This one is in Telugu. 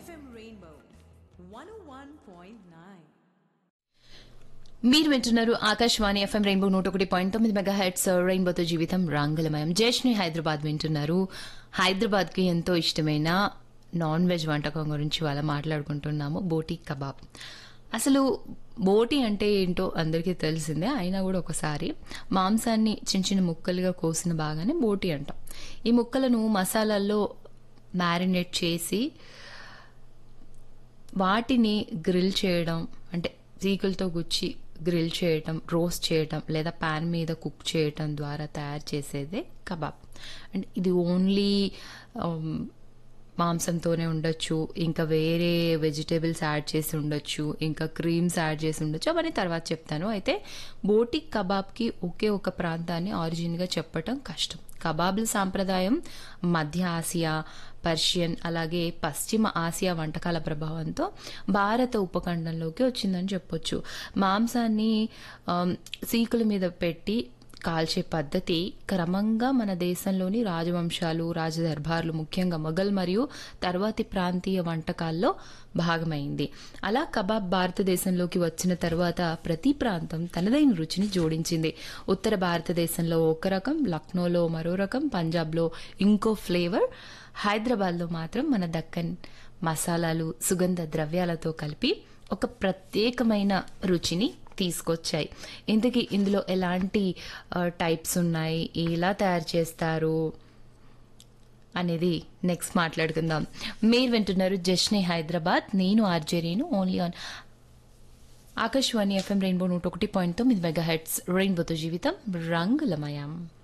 FM Rainbow 101.9. మీరు వింటున్నారు ఆకాశవాణి ఎఫ్ఎం రెయిన్బో నూట ఒకటి పాయింట్ తొమ్మిది మెగా హెడ్స్ రెయిన్బోతో జీవితం రంగులమయం జయశ్ని హైదరాబాద్ వింటున్నారు హైదరాబాద్ కి ఎంతో ఇష్టమైన నాన్ వెజ్ వంటకం గురించి వాళ్ళ మాట్లాడుకుంటున్నాము బోటీ కబాబ్ అసలు బోటి అంటే ఏంటో అందరికీ తెలిసిందే అయినా కూడా ఒకసారి మాంసాన్ని చిన్న చిన్న ముక్కలుగా కోసిన బాగానే బోటి అంటాం ఈ ముక్కలను మసాలాల్లో మ్యారినేట్ చేసి వాటిని గ్రిల్ చేయడం అంటే చీకులతో గుచ్చి గ్రిల్ చేయటం రోస్ట్ చేయటం లేదా పాన్ మీద కుక్ చేయటం ద్వారా తయారు చేసేదే కబాబ్ అండ్ ఇది ఓన్లీ మాంసంతోనే ఉండొచ్చు ఇంకా వేరే వెజిటేబుల్స్ యాడ్ చేసి ఉండొచ్చు ఇంకా క్రీమ్స్ యాడ్ చేసి ఉండొచ్చు అవన్నీ తర్వాత చెప్తాను అయితే బోటి కబాబ్కి ఒకే ఒక ప్రాంతాన్ని ఆరిజిన్గా చెప్పటం కష్టం కబాబ్ల సాంప్రదాయం మధ్య ఆసియా పర్షియన్ అలాగే పశ్చిమ ఆసియా వంటకాల ప్రభావంతో భారత ఉపఖండంలోకి వచ్చిందని చెప్పొచ్చు మాంసాన్ని ఆమ్, సీకుల మీద పెట్టి కాల్చే పద్ధతి క్రమంగా మన దేశంలోని రాజవంశాలు రాజదర్బార్లు ముఖ్యంగా మొఘల్ మరియు తర్వాతి ప్రాంతీయ వంటకాల్లో భాగమైంది అలా కబాబ్ భారతదేశంలోకి వచ్చిన తర్వాత ప్రతి ప్రాంతం తనదైన రుచిని జోడించింది ఉత్తర భారతదేశంలో ఒక రకం లక్నోలో మరో రకం పంజాబ్లో ఇంకో ఫ్లేవర్ హైదరాబాద్లో మాత్రం మన దక్కన్ మసాలాలు సుగంధ ద్రవ్యాలతో కలిపి ఒక ప్రత్యేకమైన రుచిని తీసుకొచ్చాయి ఇంతకీ ఇందులో ఎలాంటి టైప్స్ ఉన్నాయి ఎలా తయారు చేస్తారు అనేది నెక్స్ట్ మాట్లాడుకుందాం మీరు వింటున్నారు జస్ని హైదరాబాద్ నేను ఆర్జేరీను only on Akashvani FM rainbow నూట ఒకటి పాయింట్ తొమ్మిది మెగా హెడ్స్ రెయిన్బోతో జీవితం రంగులమయం